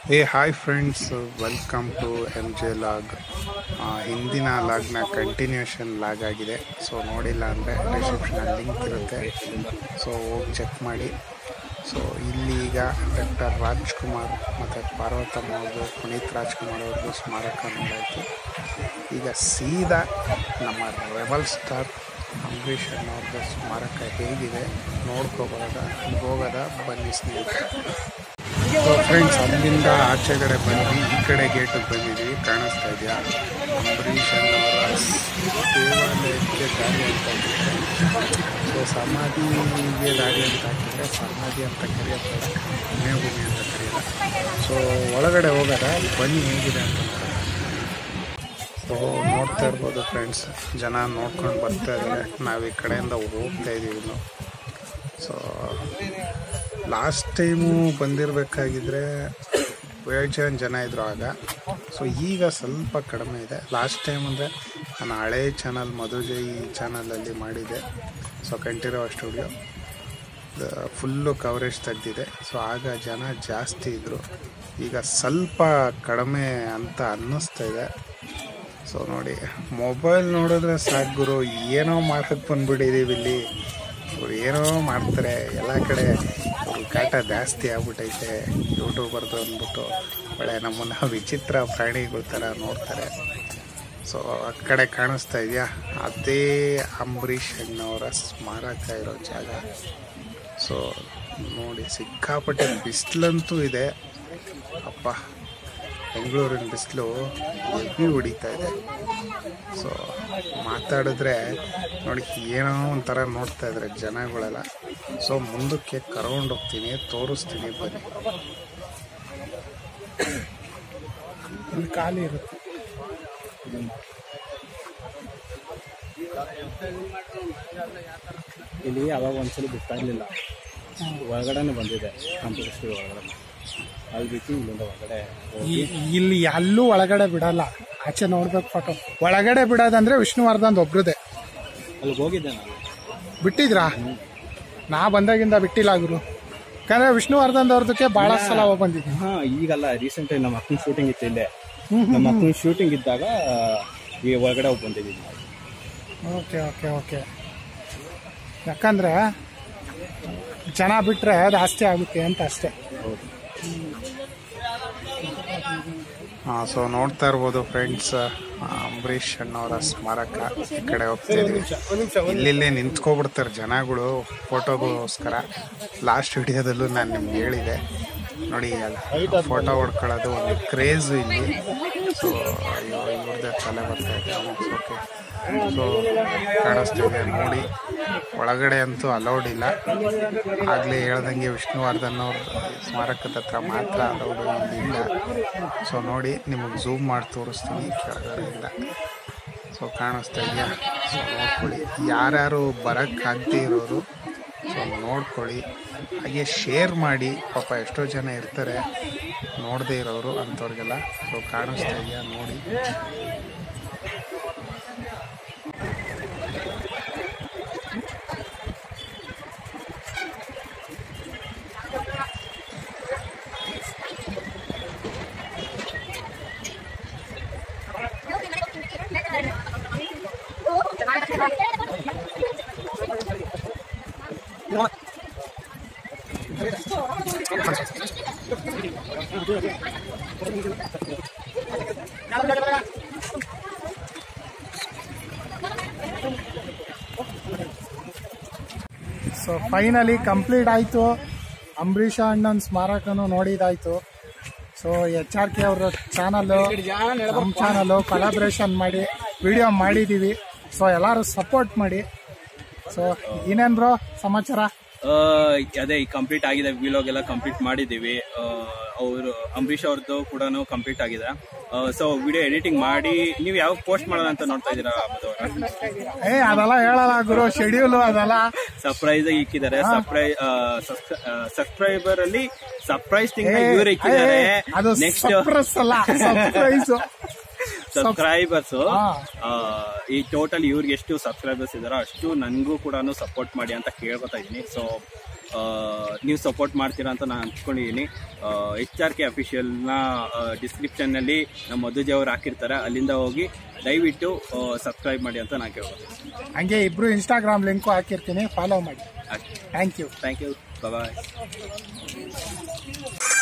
ಏ hi friends welcome to M J log ಹಿಂದಿನ ಲಾಗ್ನ ಕಂಟಿನ್ಯೂಷನ್ ಲಾಗ್ ಆಗಿದೆ ಸೊ ನೋಡಿಲ್ಲ ಅಂದರೆ ಡಿಸ್ಕ್ರಿಪ್ಷನಲ್ಲಿ ಲಿಂಕ್ ಇರುತ್ತೆ ಸೊ ಹೋಗಿ ಚೆಕ್ ಮಾಡಿ ಸೊ ಇಲ್ಲಿ ಈಗ ಡಾಕ್ಟರ್ ರಾಜ್ಕುಮಾರ್ ಮತ್ತು ಪಾರ್ವತಮ್ಮ ಅವ್ರದ್ದು ಪುನೀತ್ ರಾಜ್ಕುಮಾರ್ ಅವ್ರದ್ದು ಸ್ಮಾರಕ ನೋಡಾಯಿತು ಈಗ ಸೀದಾ ನಮ್ಮ ರೆಬಲ್ ಸ್ಟಾರ್ ಅಂಬರೀಷ್ ಅಣ್ಣವ್ರದ್ದು ಸ್ಮಾರಕ ಹೇಗಿದೆ ನೋಡ್ಕೋಬೋದ ಹೋಗೋದ ಬನ್ನಿ ಸ್ನೇಹಿತರೆ ಫ್ರೆಂಡ್ಸ್ ಅಲ್ಲಿಂದ ಆಚೆಗಡೆ ಬಂದ್ವಿ ಈ ಕಡೆ ಗೇಟಿಗೆ ಬಂದಿದ್ದೀವಿ ಕಾಣಿಸ್ತಾ ಇದೆಯಾ ಅಂಬರೀಷ್ ಅನ್ನೋರ ದೇವಾಲಯಕ್ಕೆ ದಾರಿ ಅಂತ ಹಾಕಿದ್ರೆ ಸೊ ಸಮಾಧಿಗೆ ದಾರಿ ಅಂತ ಹಾಕಿದ್ರೆ ಸಮಾಧಿ ಅಂತ ಕರೆಯುತ್ತಾರೆ ಪುಣ್ಯಭೂಮಿ ಅಂತ ಕರೆಯಲ್ಲ ಸೊ ಒಳಗಡೆ ಹೋಗೋದ ಬನ್ನಿ ಹೇಗಿದೆ ಅಂತ ನೋಡೋಣ ಸೊ ನೋಡ್ತಾ ಇರ್ಬೋದು ಫ್ರೆಂಡ್ಸ್ ಜನ ನೋಡ್ಕೊಂಡು ಬರ್ತಾ ಇದ್ದಾರೆ ನಾವು ಈ ಕಡೆಯಿಂದ ಹೋಗ್ತಾ ಇದ್ದೀವಿ ಇನ್ನು ಸೊ ಲಾಸ್ಟ್ ಟೈಮು ಬಂದಿರಬೇಕಾಗಿದ್ರೆ ಬೇಜಾನ್ ಜನ ಇದ್ರು ಆಗ ಸೊ ಈಗ ಸ್ವಲ್ಪ ಕಡಿಮೆ ಇದೆ ಲಾಸ್ಟ್ ಟೈಮ್ ಅಂದರೆ ನಾನು ಹಳೆ ಚಾನಲ್ ಮಧುಜೈ ಚಾನಲಲ್ಲಿ ಮಾಡಿದ್ದೆ ಸೊ ಕಂಠೀರವ ಸ್ಟುಡಿಯೋ ಫುಲ್ಲು ಕವರೇಜ್ ತೆಗ್ದಿದೆ ಸೊ ಆಗ ಜನ ಜಾಸ್ತಿ ಇದ್ದರು ಈಗ ಸ್ವಲ್ಪ ಕಡಿಮೆ ಅಂತ ಅನ್ನಿಸ್ತಾ ಇದೆ ಸೊ ನೋಡಿ ಮೊಬೈಲ್ ನೋಡಿದ್ರೆ ಸಾಕು ಗುರು ಏನೋ ಮಾಡಕ್ಕೆ ಬಂದ್ಬಿಟ್ಟಿದ್ದೀವಿ ಇಲ್ಲಿ ಅವ್ರು ಏನೋ ಮಾಡ್ತಾರೆ ಎಲ್ಲ ಕಡೆ ಅವ್ರ ಕಾಟ ಜಾಸ್ತಿ ಆಗ್ಬಿಟ್ಟೈತೆ ಯೂಟ್ಯೂಬರ್ದು ಅಂದ್ಬಿಟ್ಟು ಒಳ್ಳೆ ನಮ್ಮನ್ನ ವಿಚಿತ್ರ ಪ್ರಾಣಿಗಳ ಥರ ನೋಡ್ತಾರೆ ಸೊ ಆ ಕಡೆ ಕಾಣಿಸ್ತಾ ಇದೆಯಾ ಅದೇ ಅಂಬರೀಷ್ ಅಣ್ಣವರ ಸ್ಮಾರಕ ಇರೋ ಜಾಗ ಸೊ ನೋಡಿ ಸಿಕ್ಕಾಪಟ್ಟೆ ಬಿಸಿಲಂತೂ ಇದೆ ಅಪ್ಪ ಬೆಂಗಳೂರಿನ ಬಿಸಿಲು ಎಬ್ಬಿ ಹೊಡಿತಾ ಇದೆ ಸೊ ಮಾತಾಡಿದ್ರೆ ನೋಡಿ ಏನೋ ಒಂಥರ ನೋಡ್ತಾ ಇದ್ದಾರೆ ಜನಗಳೆಲ್ಲ ಸೊ ಮುಂದಕ್ಕೆ ಕರ್ಕೊಂಡು ಹೋಗ್ತೀನಿ ತೋರಿಸ್ತೀನಿ ಬನ್ನಿ ಇಲ್ಲಿ ಖಾಲಿ ಇರುತ್ತೆ ಇಲ್ಲಿ ಅವಾಗ ಒಂದ್ಸಲ ಬಿಡ್ತಾ ಇರಲಿಲ್ಲ ಒಳಗಡೆನೆ ಬಂದಿದೆ ಕಂಪ್ಯೂಟರ್ ಸ್ಟುಡಿಯೋ ಒಳಗಡೆ ಅಲ್ಲಿ ಬಿಟ್ಟು ಇಲ್ಲಿಂದ ಹೊರಗಡೆ ಹೋಗಿ ಇಲ್ಲಿ ಎಲ್ಲೂ ಒಳಗಡೆ ಬಿಡಲ್ಲ ಆಚೆ ನೋಡ್ಬೇಕು ಫೋಟೋ ಒಳಗಡೆ ಬಿಡೋದಂದ್ರೆ ವಿಷ್ಣುವರ್ಧನ್ ಒಬ್ರದೇ ಅಲ್ಲಿಗೆ ಹೋಗಿದ್ದೆ ನಾನು ಬಿಟ್ಟಿದ್ರಾ ನಾ ಬಂದಾಗಿಂದ ಬಿಟ್ಟಿಲ್ಲ ಗುರು ಯಾಕಂದ್ರೆ ವಿಷ್ಣುವರ್ಧನ್ ಅವ್ರದಕ್ಕೆ ಬಹಳ ಸಲ ಹೋಗ್ ಬಂದಿದ್ದೀನಿ ಹಾ ಈಗಲ್ಲ ರೀಸೆಂಟ್ ನಮ್ಮ ಅಕ್ಕನ ಶೂಟಿಂಗ್ ಇತ್ತು ಇಲ್ಲೇ ನಮ್ಮ ಅಕ್ಕನ ಶೂಟಿಂಗ್ ಇದ್ದಾಗ ಈ ಒಳಗಡೆ ಹೋಗಿ ಬಂದಿದ್ದೀವಿ ನಾವು. ಓಕೆ ಓಕೆ ಓಕೆ ಯಾಕಂದ್ರೆ ಜನ ಬಿಟ್ರೆ ಜಾಸ್ತಿ ಆಗುತ್ತೆ ಅಂತ ಅಷ್ಟೇ ಹೌದು ಹಾಂ ಸೊ ನೋಡ್ತಾ ಇರ್ಬೋದು ಫ್ರೆಂಡ್ಸ್ ಅಂಬರೀಷ್ ಅಣ್ಣವರ ಸ್ಮಾರಕ ಈ ಕಡೆ ಹೋಗ್ತಾ ಇದೀವಿ ಇಲ್ಲಿಲ್ಲೇ ನಿಂತ್ಕೊಬಿಡ್ತಾರೆ ಜನಗಳು ಫೋಟೋಗೋಸ್ಕರ ಲಾಸ್ಟ್ ವಿಡಿಯೋದಲ್ಲೂ ನಾನು ನಿಮ್ಗೆ ಹೇಳಿದೆ ನೋಡಿ ಫೋಟೋ ಹೊಡ್ಕೊಳ್ಳೋದು ಒಂದು ಕ್ರೇಜು ಇಲ್ಲಿ ಸೊ ಇವ್ರದ್ದೇ ತಲೆ ಬರ್ತಾ ಇದೆ ಓಕೆ ಸೊ ಕಾಣಿಸ್ತಾ ಇದೆ ನೋಡಿ ಒಳಗಡೆ ಅಂತೂ ಅಲೌಡ್ ಇಲ್ಲ ಆಗಲೇ ಹೇಳ್ದಂಗೆ ವಿಷ್ಣುವರ್ಧನ್ ಅವ್ರ ಸ್ಮಾರಕದ ಹತ್ರ ಮಾತ್ರ ಅಲೌಡ್ ಇಲ್ಲ ಸೊ ನೋಡಿ ನಿಮಗೆ ಝೂಮ್ ಮಾಡಿ ತೋರಿಸ್ತೀನಿ ಕೆಳಗಡೆಯಿಂದ ಸೊ ಕಾಣಿಸ್ತಾ ಇದೆಯಾ ಸೊ ನೋಡ್ಕೊಳ್ಳಿ ಯಾರ್ಯಾರು ಬರೋಕ್ಕಾಗದೇ ಇರೋರು ಸೊ ನೋಡ್ಕೊಳ್ಳಿ ಹಾಗೆ ಶೇರ್ ಮಾಡಿ ಪಾಪ ಎಷ್ಟೋ ಜನ ಇರ್ತಾರೆ ನೋಡದೇ ಇರೋರು ಅಂಥವ್ರಿಗೆಲ್ಲ ಸೊ ಕಾಣಿಸ್ತಾ ಇದೆಯಾ ನೋಡಿ ಸೊ ಫೈನಲಿ ಕಂಪ್ಲೀಟ್ ಆಯಿತು ಅಂಬರೀಷ ಅಣ್ಣನ ಸ್ಮಾರಕನು ನೋಡಿದಾಯ್ತು ಸೊ ಎಚ್ ಆರ್ ಕೆ ಅವ್ರ ಚಾನಲ್ಲು ನಮ್ಮ ಚಾನಲ್ಲು ಕೊಲಾಬ್ರೇಷನ್ ಮಾಡಿ ವಿಡಿಯೋ ಮಾಡಿದ್ದೀವಿ ಸೊ ಎಲ್ಲರೂ ಸಪೋರ್ಟ್ ಮಾಡಿ ಸೊ ಇನ್ನೇನು ಬ್ರೋ ಸಮಾಚಾರ ಆ, ಅದೇ ಕಂಪ್ಲೀಟ್ ಆಗಿದೆ ವಿಲಾಗ್ ಎಲ್ಲ ಕಂಪ್ಲೀಟ್ ಮಾಡಿದ್ದೀವಿ ಅವರು ಅಂಬರೀಷ್ ಅವ್ರದ್ದು ಕೂಡ ಕಂಪ್ಲೀಟ್ ಆಗಿದೆ ಸೊ ವಿಡಿಯೋ ಎಡಿಟಿಂಗ್ ಮಾಡಿ ನೀವು ಯಾವಾಗ ಪೋಸ್ಟ್ ಮಾಡೋಣ ಅಂತ ನೋಡ್ತಾ ಇದ್ದೀರಾ ಏ ಅದೆಲ್ಲ ಹೇಳಲ್ಲ ಗುರು ಶೆಡ್ಯೂಲು ಅದೆಲ್ಲ ಸರ್ಪ್ರೈಸ್ ಇಕ್ಕಿದ್ದಾರೆ ಸರ್ಪ್ರೈಸ್ ಸಬ್ಸ್ಕ್ರೈಬರ್ ಅಲ್ಲಿ ಸರ್ಪ್ರೈಸ್ ಥಿಂಗ್ ಏ, ಇವ್ರು ಇಕ್ಕಿದ್ದಾರೆ ಏ, ಅದು ನೆಕ್ಸ್ಟ್ ಸರ್ಪ್ರೈಸ್ ಅಲ್ಲ ಸರ್ಪ್ರೈಸ್ ಸಬ್ಸ್ಕ್ರೈಬರ್ಸ್ ಹಾ. ಈ ಟೋಟಲ್ ಇವ್ರಿಗೆ ಎಷ್ಟು ಸಬ್ಸ್ಕ್ರೈಬರ್ಸ್ ಇದಾರೋ ಅಷ್ಟು ನನಗೂ ಕೂಡ ಸಪೋರ್ಟ್ ಮಾಡಿ ಅಂತ ಕೇಳ್ಕೊತಾ ಇದ್ದೀನಿ ಸೊ ನೀವು ಸಪೋರ್ಟ್ ಮಾಡ್ತೀರಾ ಅಂತ ನಾನು ಅಂದ್ಕೊಂಡಿದ್ದೀನಿ ಎಚ್ ಆರ್ ಕೆ ಅಫಿಷಿಯಲ್ನ ಡಿಸ್ಕ್ರಿಪ್ಷನ್ನಲ್ಲಿ ನಮ್ಮ ಮಧುಜಿ ಅವ್ರು ಹಾಕಿರ್ತಾರೆ ಅಲ್ಲಿಂದ ಹೋಗಿ ದಯವಿಟ್ಟು ಸಬ್ಸ್ಕ್ರೈಬ್ ಮಾಡಿ ಅಂತ ನಾನು ಕೇಳ್ಕೊತೀನಿ ಹಂಗೆ ಇಬ್ರು ಇನ್ಸ್ಟಾಗ್ರಾಮ್ ಲಿಂಕು ಹಾಕಿರ್ತೀನಿ ಫಾಲೋ ಮಾಡಿ thank you thank you bye